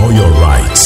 know your rights.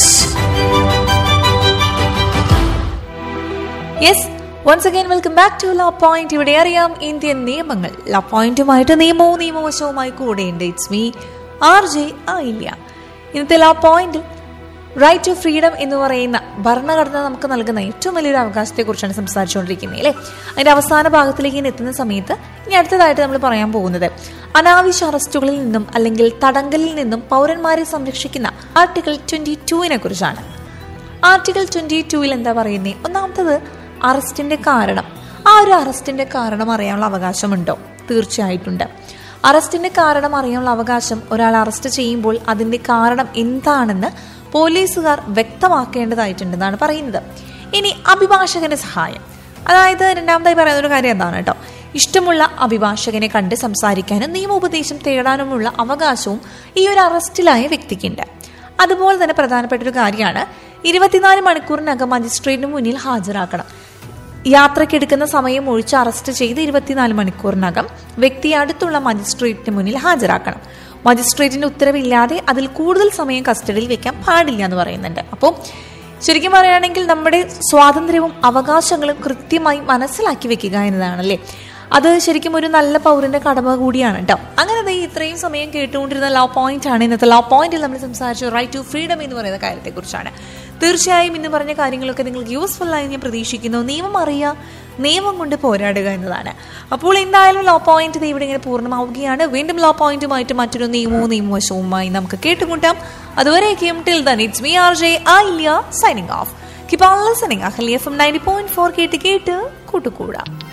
Yes once again welcome back to law point ഇവിടെ അറിയാം Indian നിയമങ്ങൾ law പോയിന്റുമായിട്ട് നിയമവും നിയമവശവുമായി കൂടെയുണ്ട് ഇറ്റ്സ് മീ ആർ ജെ ആയില്ല ഇന്നത്തെ ലോ പോയിന്റിൽ റൈറ്റ് ടു ഫ്രീഡം എന്ന് പറയുന്ന ഭരണഘടന നമുക്ക് നൽകുന്ന ഏറ്റവും വലിയൊരു അവകാശത്തെക്കുറിച്ചാണ് സംസാരിച്ചുകൊണ്ടിരിക്കുന്നത് അല്ലേ അതിന്റെ അവസാന ഭാഗത്തിലേക്ക് ഇനി എത്തുന്ന സമയത്ത് ഇനി അടുത്തതായിട്ട് നമ്മൾ പറയാൻ പോകുന്നത് അനാവശ്യ അറസ്റ്റുകളിൽ നിന്നും അല്ലെങ്കിൽ തടങ്കലിൽ നിന്നും പൗരന്മാരെ സംരക്ഷിക്കുന്ന ആർട്ടിക്കിൾ ട്വന്റി ടുവിനെ കുറിച്ചാണ് ആർട്ടിക്കിൾ ട്വന്റി ടൂവിൽ എന്താ പറയുന്നത് ഒന്നാമത്തത് അറസ്റ്റിന്റെ കാരണം ആ ഒരു അറസ്റ്റിന്റെ കാരണം അറിയാനുള്ള അവകാശമുണ്ടോ തീർച്ചയായിട്ടുണ്ട് അറസ്റ്റിന്റെ കാരണം അറിയാനുള്ള അവകാശം ഒരാൾ അറസ്റ്റ് ചെയ്യുമ്പോൾ അതിന്റെ കാരണം എന്താണെന്ന് പോലീസുകാർ വ്യക്തമാക്കേണ്ടതായിട്ടുണ്ടെന്നാണ് പറയുന്നത് ഇനി അഭിഭാഷകന്റെ സഹായം അതായത് രണ്ടാമതായി പറയുന്ന ഒരു കാര്യം എന്താണ് കേട്ടോ ഇഷ്ടമുള്ള അഭിഭാഷകനെ കണ്ട് സംസാരിക്കാനും നിയമോപദേശം തേടാനുമുള്ള അവകാശവും ഈ ഒരു അറസ്റ്റിലായ വ്യക്തിക്കുണ്ട് അതുപോലെ തന്നെ പ്രധാനപ്പെട്ട ഒരു കാര്യമാണ് ഇരുപത്തിനാല് മണിക്കൂറിനകം മജിസ്ട്രേറ്റിന് മുന്നിൽ ഹാജരാക്കണം യാത്രയ്ക്കെടുക്കുന്ന സമയം ഒഴിച്ച് അറസ്റ്റ് ചെയ്ത് ഇരുപത്തിനാല് മണിക്കൂറിനകം വ്യക്തിയെ അടുത്തുള്ള മജിസ്ട്രേറ്റിന് മുന്നിൽ ഹാജരാക്കണം മജിസ്ട്രേറ്റിന്റെ ഉത്തരവില്ലാതെ അതിൽ കൂടുതൽ സമയം കസ്റ്റഡിയിൽ വെക്കാൻ പാടില്ല എന്ന് പറയുന്നുണ്ട് അപ്പോൾ ശരിക്കും പറയുകയാണെങ്കിൽ നമ്മുടെ സ്വാതന്ത്ര്യവും അവകാശങ്ങളും കൃത്യമായി മനസ്സിലാക്കി വെക്കുക എന്നതാണല്ലേ അത് ശരിക്കും ഒരു നല്ല പൗരന്റെ കടമ കൂടിയാണ് കേട്ടോ അങ്ങനെ ദേ ഇത്രയും സമയം കേട്ടുകൊണ്ടിരുന്ന ലോ പോയിന്റ് ആണ് ഇന്നത്തെ ലോ പോയിന്റിൽ നമ്മൾ സംസാരിച്ചു റൈറ്റ് ടു ഫ്രീഡം എന്ന് പറയുന്ന കാര്യത്തെക്കുറിച്ചാണ് തീർച്ചയായും ഇന്ന് പറഞ്ഞ കാര്യങ്ങളൊക്കെ നിങ്ങൾക്ക് യൂസ്ഫുൾ ആയി ഞാൻ പ്രതീക്ഷിക്കുന്നു നിയമം അറിയുക നിയമം കൊണ്ട് പോരാടുക എന്നതാണ് അപ്പോൾ എന്തായാലും ലോ പോയിന്റ് ദേ ഇവിടെ ഇങ്ങനെ പൂർണ്ണമാവുകയാണ് വീണ്ടും ലോ പോയിന്റുമായിട്ട് മറ്റൊരു നിയമവും നിയമവശവുമായി നമുക്ക് കേട്ടുമുട്ടാം അതുവരേക്കും till then it's me R J I signing off keep on listening Ahalya F M ninety point four കേട്ട് കേട്ട് കൂട്ടുകൂടാം